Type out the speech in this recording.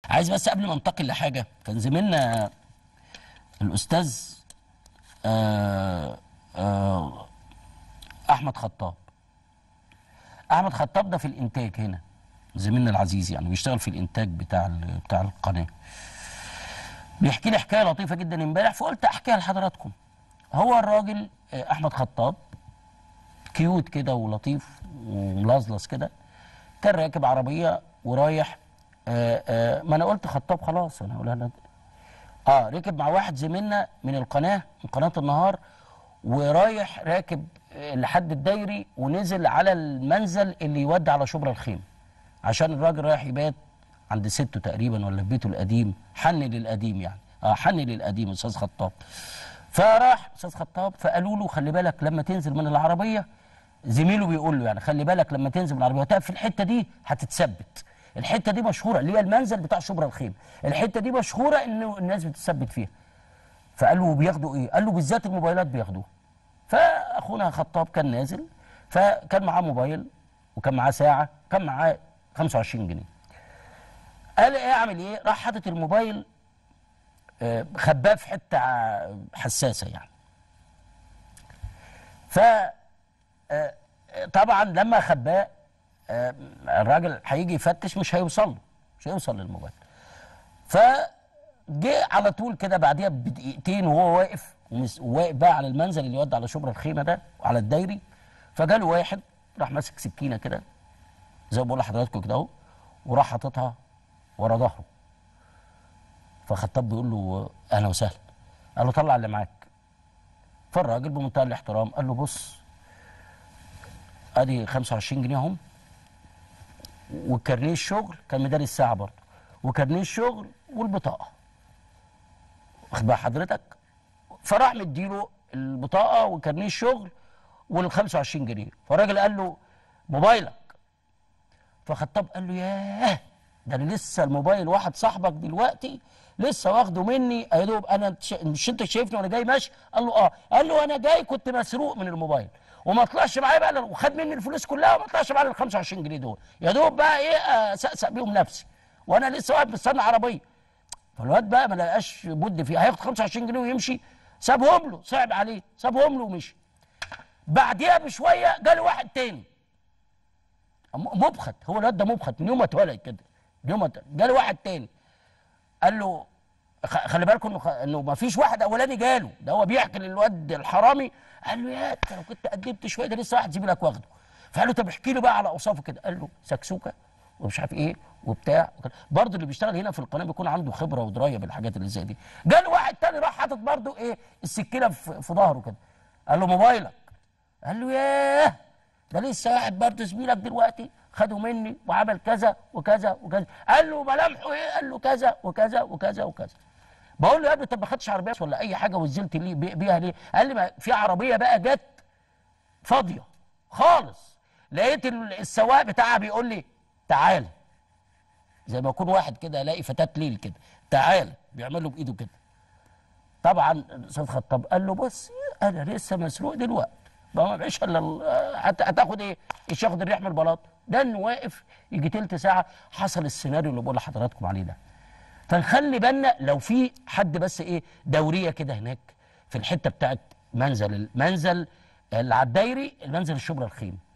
عايز بس قبل ما انتقل لحاجه كان زميلنا الاستاذ آه آه احمد خطاب احمد خطاب ده في الانتاج هنا زميلنا العزيز يعني بيشتغل في الانتاج بتاع ال- بتاع القناه بيحكي لي حكايه لطيفه جدا امبارح فقلت احكيها لحضراتكم هو الراجل آه، احمد خطاب كيوت كده ولطيف وملظلظ كده كان راكب عربيه ورايح آه آه ما انا قلت خطاب خلاص انا اقولها لك اه ركب مع واحد زميلنا من القناه من قناه النهار ورايح راكب آه، لحد الدايري ونزل على المنزل اللي يودي على شبرا الخيم عشان الراجل رايح يبات عند سته تقريبا ولا في بيته القديم حن للقديم يعني اه حن للقديم استاذ خطاب فراح استاذ خطاب فقالوا له خلي بالك لما تنزل من العربيه زميله بيقول له يعني خلي بالك لما تنزل من العربيه وتقف في الحته دي هتتثبت الحته دي مشهوره اللي هي المنزل بتاع شبرا الخيم الحته دي مشهوره ان الناس بتثبت فيها فقال له بياخدوا ايه قال له بالذات الموبايلات بياخدوها فاخونا خطاب كان نازل فكان معاه موبايل وكان معاه ساعه كان معاه 25 جنيه قال ايه اعمل ايه راح حاطط الموبايل آه، خباه في حته ع- حساسه يعني ف آه، طبعا لما خباه آه، الراجل هيجي يفتش مش هيوصل له مش هيوصل للموبايل فجه على طول كده بعديها بدقيقتين وهو واقف ومس- وواقف بقى على المنزل اللي يودي على شبرا الخيمه ده وعلى الدايري فجاله واحد راح ماسك سكينه كده زي ما بقول لحضراتكم كده اهو وراح حاططها ورا ظهره فخطاب بيقول له اهلا وسهلا قال له طلع اللي معاك فالراجل بمنتهى الاحترام قال له بص ادي 25 جنيه اهم وكارنيه الشغل كان مداري الساعه برضه وكارنيه الشغل والبطاقه واخد بال حضرتك فراح مديله البطاقه وكارنيه الشغل وال 25 جنيه فالراجل قال له موبايلك فخطاب قال له ياه ده انا لسه الموبايل واحد صاحبك دلوقتي لسه واخده مني يا دوب انا ش- مش انت شايفني وانا جاي ماشي قال له اه قال له انا جاي كنت مسروق من الموبايل وما طلعش معايا بقى إلا- وخد مني الفلوس كلها وما طلعش معايا ال 25 جنيه دول يا دوب بقى ايه اسقسق بيهم نفسي وانا لسه واقف مستني عربيه فالواد بقى ما لقاش بد فيه هياخد 25 جنيه ويمشي سابهم له صعب عليه سابهم له ومشي بعديها بشويه جاله واحد تاني م- مبخت هو الواد ده مبخت من يوم ما اتولد كده من يوم ما اتولد. جاله واحد تاني قال له خ- خلي بالكم انه خ- انه ما فيش واحد اولاني جاله ده هو بيحكي للواد الحرامي قال له يا انت لو كنت قدمت شويه ده لسه واحد زميلك واخده فقال له طب احكي له بقى على اوصافه كده قال له سكسوكه ومش عارف ايه وبتاع وكده. برضه اللي بيشتغل هنا في القناه بيكون عنده خبره ودرايه بالحاجات اللي زي دي جاله واحد تاني راح حاطط برضه ايه السكينه في, في ظهره كده قال له موبايلك قال له ياه ده لسه واحد برضه زميلك دلوقتي خده مني وعمل كذا وكذا وكذا قال له ملامحه ايه قال له كذا وكذا وكذا وكذا بقول له يا ابني طب ما خدتش عربيه ولا اي حاجه ونزلت ليه بي- بيها ليه قال لي ما في عربيه بقى جت فاضيه خالص لقيت ال- السواق بتاعها بيقول لي تعال زي ما يكون واحد كده الاقي فتاه ليل كده تعال بيعمل له بايده كده طبعا الاستاذ خطاب قال له بص انا لسه مسروق دلوقتي ما ما معيش الا ال- هت- هتاخد ايه؟ مش ياخد الريح من البلاط ده انه واقف يجي تلت ساعه حصل السيناريو اللي بقول لحضراتكم عليه ده فنخلي بالنا لو في حد بس ايه دوريه كده هناك في الحته بتاعت منزل المنزل اللي على الدايري المنزل الشبرا الخيم